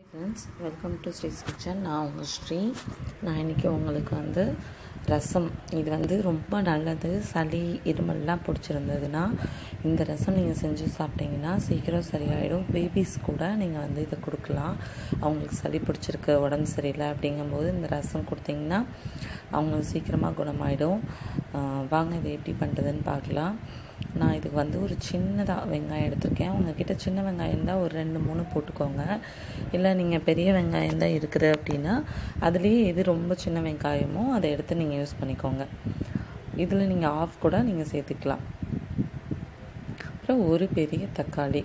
friends welcome to Sri's kitchen நான் உங்கள் ஸ்ரீ நான் இன்றைக்கி உங்களுக்கு வந்து ரசம் இது வந்து ரொம்ப நல்லது சளி இருமல்லாம் பிடிச்சிருந்ததுன்னா இந்த ரசம் நீங்கள் செஞ்சு சாப்பிட்டீங்கன்னா சீக்கிரம் சரியாயிடும் பேபிஸ் கூட நீங்கள் வந்து இதை கொடுக்கலாம் அவங்களுக்கு சளி பிடிச்சிருக்கு உடம்பு சரியில்லை அப்படிங்கும்போது இந்த ரசம் கொடுத்தீங்கன்னா அவங்களுக்கு சீக்கிரமாக குணமாயிடும் ஆஹ் வாங்க இது எப்படி பண்ணுறதுன்னு பார்க்கலாம் நான் இதுக்கு வந்து ஒரு சின்னதாக வெங்காயம் எடுத்திருக்கேன் உங்ககிட்ட சின்ன வெங்காயம் தான் ஒரு ரெண்டு மூணு போட்டுக்கோங்க இல்லை நீங்கள் பெரிய வெங்காயம் தான் இருக்குது அப்படின்னா அதுலேயே எது ரொம்ப சின்ன வெங்காயமோ அதை எடுத்து நீங்கள் யூஸ் பண்ணிக்கோங்க இதில் நீங்கள் ஆஃப் கூட நீங்கள் சேர்த்துக்கலாம் அப்புறம் ஒரு பெரிய தக்காளி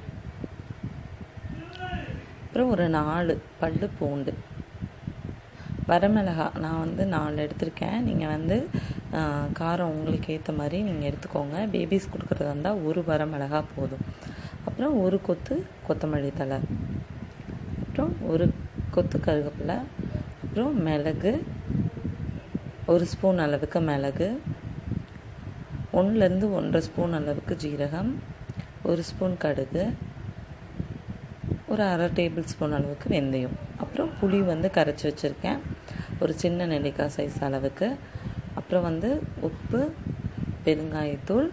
அப்புறம் ஒரு நாலு பல்லு பூண்டு வரமிளகா நான் வந்து நாலு எடுத்திருக்கேன் நீங்கள் வந்து ஆஹ், காரம் உங்களுக்கு ஏற்ற மாதிரி நீங்கள் எடுத்துக்கோங்க பேபிஸ் கொடுக்குறதா இருந்தால் ஒரு வரமிளகா போதும் அப்புறம் ஒரு கொத்து கொத்தமல்லி தழை அப்புறம் ஒரு கொத்து கருவேப்பிலை அப்புறம் மிளகு ஒரு ஸ்பூன் அளவுக்கு மிளகு ஒன்றுலேருந்து ஒன்றரை ஸ்பூன் அளவுக்கு ஜீரகம் ஒரு ஸ்பூன் கடுகு ஒரு அரை டேபிள் ஸ்பூன் அளவுக்கு வெந்தயம் அப்புறம் புளி வந்து கரைச்சி வச்சுருக்கேன் ஒரு சின்ன நெல்லிக்காய் சைஸ் அளவுக்கு அப்புறம் வந்து உப்பு பெருங்காயத்தூள்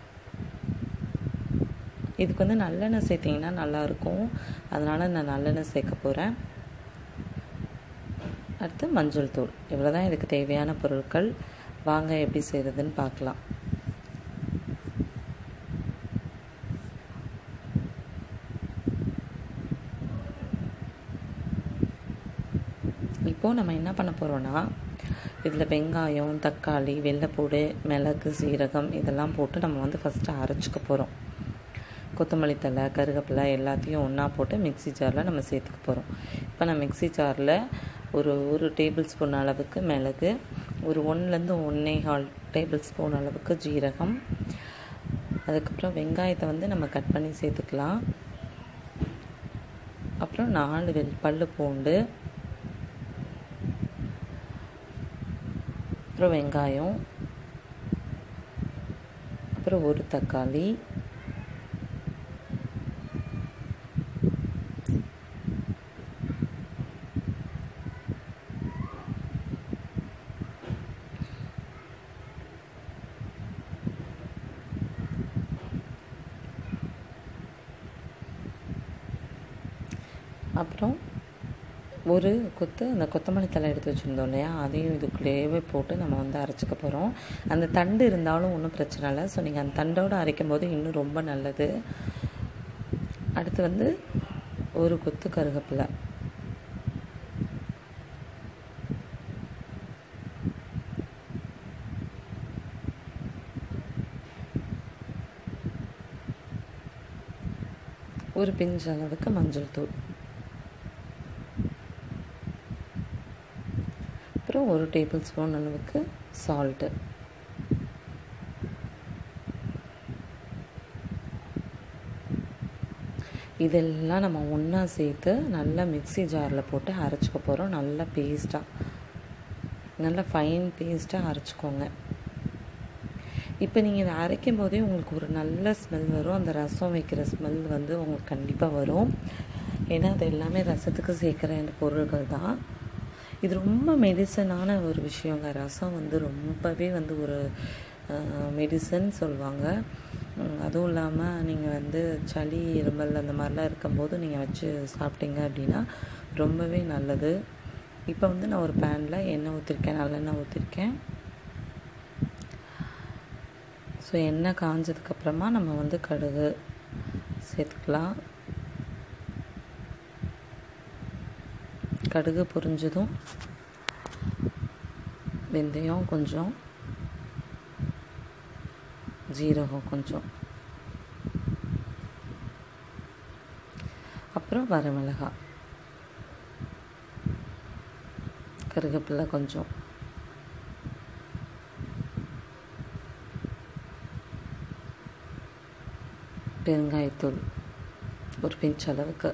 இதுக்கு வந்து நல்லெண்ணெய் சேர்த்திங்கன்னா நல்லாயிருக்கும் அதனால் நான் நல்லெண்ணெய் சேர்க்க போகிறேன் அடுத்து மஞ்சள் தூள் இவ்வளோ தான் இதுக்கு தேவையான பொருட்கள் வாங்க எப்படி செய்கிறதுன்னு பார்க்கலாம் இப்போது நம்ம என்ன பண்ண போகிறோன்னா இதில் வெங்காயம் தக்காளி வெள்ளைப்பூடு மிளகு சீரகம் இதெல்லாம் போட்டு நம்ம வந்து ஃபஸ்ட்டு அரைச்சிக்க போகிறோம் கொத்தமல்லி தழை கருவேப்பிலை எல்லாத்தையும் ஒன்றா போட்டு மிக்ஸி ஜாரில் நம்ம சேர்த்துக்க போகிறோம் இப்போ நான் மிக்ஸி ஜாரில் ஒரு ஒரு டேபிள் ஸ்பூன் அளவுக்கு மிளகு ஒரு ஒன்றுலேருந்து ஒன்றே கால் டேபிள் ஸ்பூன் அளவுக்கு ஜீரகம் அதுக்கப்புறம் வெங்காயத்தை வந்து நம்ம கட் பண்ணி சேர்த்துக்கலாம் அப்புறம் நாலு வெள் பல்லு பூண்டு அப்புறம் வெங்காயம் அப்புறம் ஒரு தக்காளி அப்புறம் ஒரு கொத்து அந்த கொத்தமல்லி தழை எடுத்து வச்சுருந்தோம் இல்லையா அதையும் இதுக்குள்ளேயே போட்டு நம்ம வந்து அரைச்சிக்க போகிறோம் அந்த தண்டு இருந்தாலும் ஒன்றும் பிரச்சனை இல்லை ஸோ நீங்கள் அந்த தண்டோடு அரைக்கும் போது இன்னும் ரொம்ப நல்லது அடுத்து வந்து ஒரு கொத்து கருவேப்பிலை ஒரு பிஞ்ச் அளவுக்கு மஞ்சள் தூள் அப்புறம் ஒரு டேபிள் ஸ்பூன் அளவுக்கு சால்ட்டு இதெல்லாம் நம்ம ஒன்றா சேர்த்து நல்லா மிக்ஸி ஜாரில் போட்டு அரைச்சிக்க போகிறோம் நல்லா பேஸ்ட்டாக நல்லா ஃபைன் பேஸ்ட்டாக அரைச்சிக்கோங்க இப்போ நீங்கள் இதை அரைக்கும் போதே உங்களுக்கு ஒரு நல்ல ஸ்மெல் வரும் அந்த ரசம் வைக்கிற ஸ்மெல் வந்து உங்களுக்கு கண்டிப்பாக வரும் ஏன்னா அது எல்லாமே ரசத்துக்கு சேர்க்குற இந்த பொருள்கள் தான் இது ரொம்ப மெடிசனான ஒரு விஷயங்க ரசம் வந்து ரொம்பவே வந்து ஒரு மெடிசன் சொல்லுவாங்க உம், அதுவும் இல்லாமல் நீங்கள் வந்து சளி இருமல் அந்த மாதிரிலாம் இருக்கும்போது நீங்கள் வச்சு சாப்பிட்டீங்க அப்படின்னா ரொம்பவே நல்லது இப்போ வந்து நான் ஒரு பேனில் எண்ணெய் ஊற்றிருக்கேன் நல்லெண்ணெய் ஊற்றிருக்கேன் ஸோ எண்ணெய் காஞ்சதுக்கப்புறமா நம்ம வந்து கடுகு சேர்த்துக்கலாம் கடுகு பொரிஞ்சதும் வெந்தயம் கொஞ்சம் ஜீரகம் கொஞ்சம் அப்புறம் வரமிளகாய் கருவேப்பிலை கொஞ்சம் பெருங்காயத்தூள் ஒரு பிஞ்ச் அளவுக்கு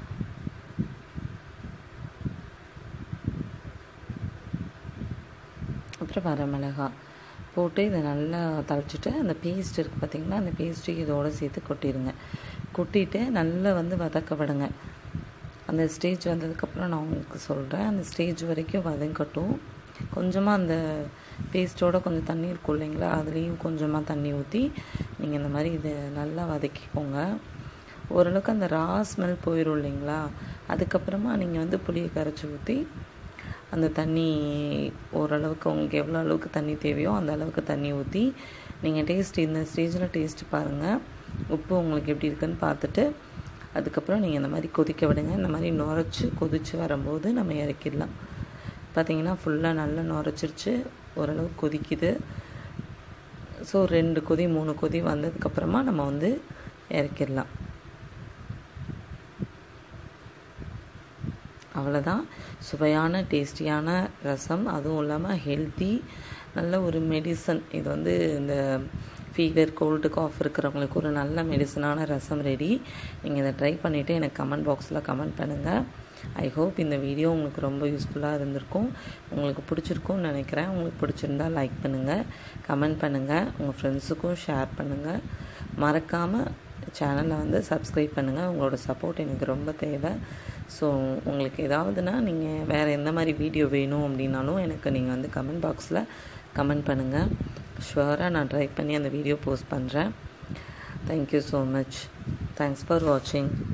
அப்புறம் வரமிளகாய் போட்டு இதை நல்லா தழைச்சிட்டு அந்த பேஸ்ட் இருக்குது பார்த்தீங்களா அந்த பேஸ்ட்டு இதோடு சேர்த்து கொட்டிடுங்க கொட்டிட்டு நல்லா வந்து வதக்க விடுங்க அந்த ஸ்டேஜ் வந்ததுக்கப்புறம் நான் உங்களுக்கு சொல்கிறேன் அந்த ஸ்டேஜ் வரைக்கும் வதங்கட்டும் கொஞ்சமாக அந்த பேஸ்ட்டோட கொஞ்சம் தண்ணி இருக்கும் இல்லைங்களா அதுலேயும் கொஞ்சமாக தண்ணி ஊற்றி நீங்கள் இந்த மாதிரி இதை நல்லா வதக்கிக்கோங்க ஓரளவுக்கு அந்த ரா ஸ்மெல் போயிடும் இல்லைங்களா அதுக்கப்புறமா நீங்கள் வந்து புளியை கரைச்சி ஊற்றி அந்த தண்ணி ஓரளவுக்கு உங்களுக்கு எவ்வளோ அளவுக்கு தண்ணி தேவையோ அந்த அளவுக்கு தண்ணி ஊற்றி நீங்கள் டேஸ்ட் இந்த ஸ்டேஜில் டேஸ்ட்டு பாருங்கள் உப்பு உங்களுக்கு எப்படி இருக்குன்னு பார்த்துட்டு அதுக்கப்புறம் நீங்கள் இந்த மாதிரி கொதிக்க விடுங்க இந்த மாதிரி நுரைச்சி கொதித்து வரும்போது நம்ம இறக்கிடலாம் பார்த்தீங்கன்னா ஃபுல்லாக நல்லா நுரைச்சிருச்சு ஓரளவு கொதிக்குது ஸோ ரெண்டு கொதி மூணு கொதி வந்ததுக்கப்புறமா நம்ம வந்து இறக்கிடலாம் அவ்வளோதான் சுவையான டேஸ்டியான ரசம் அதுவும் இல்லாமல் ஹெல்த்தி நல்ல ஒரு மெடிசன் இது வந்து இந்த ஃபீவர் கோல்டு காஃப் இருக்கிறவங்களுக்கு ஒரு நல்ல மெடிசனான ரசம் ரெடி நீங்கள் இதை ட்ரை பண்ணிவிட்டு எனக்கு கமெண்ட் பாக்ஸில் கமெண்ட் பண்ணுங்கள் ஐ ஹோப் இந்த வீடியோ உங்களுக்கு ரொம்ப யூஸ்ஃபுல்லாக இருந்திருக்கும் உங்களுக்கு பிடிச்சிருக்கும்னு நினைக்கிறேன் உங்களுக்கு பிடிச்சிருந்தா லைக் பண்ணுங்கள் கமெண்ட் பண்ணுங்கள் உங்கள் ஃப்ரெண்ட்ஸுக்கும் ஷேர் பண்ணுங்கள் மறக்காமல் சேனலை வந்து சப்ஸ்கிரைப் பண்ணுங்கள் உங்களோட சப்போர்ட் எனக்கு ரொம்ப தேவை ஸோ உங்களுக்கு ஏதாவதுனா நீங்கள் வேறு எந்த மாதிரி வீடியோ வேணும் அப்படின்னாலும் எனக்கு நீங்கள் வந்து கமெண்ட் பாக்ஸில் கமெண்ட் பண்ணுங்கள் ஷுவராக நான் ட்ரை பண்ணி அந்த வீடியோ போஸ்ட் பண்ணுறேன் thank you so much thanks for வாட்சிங்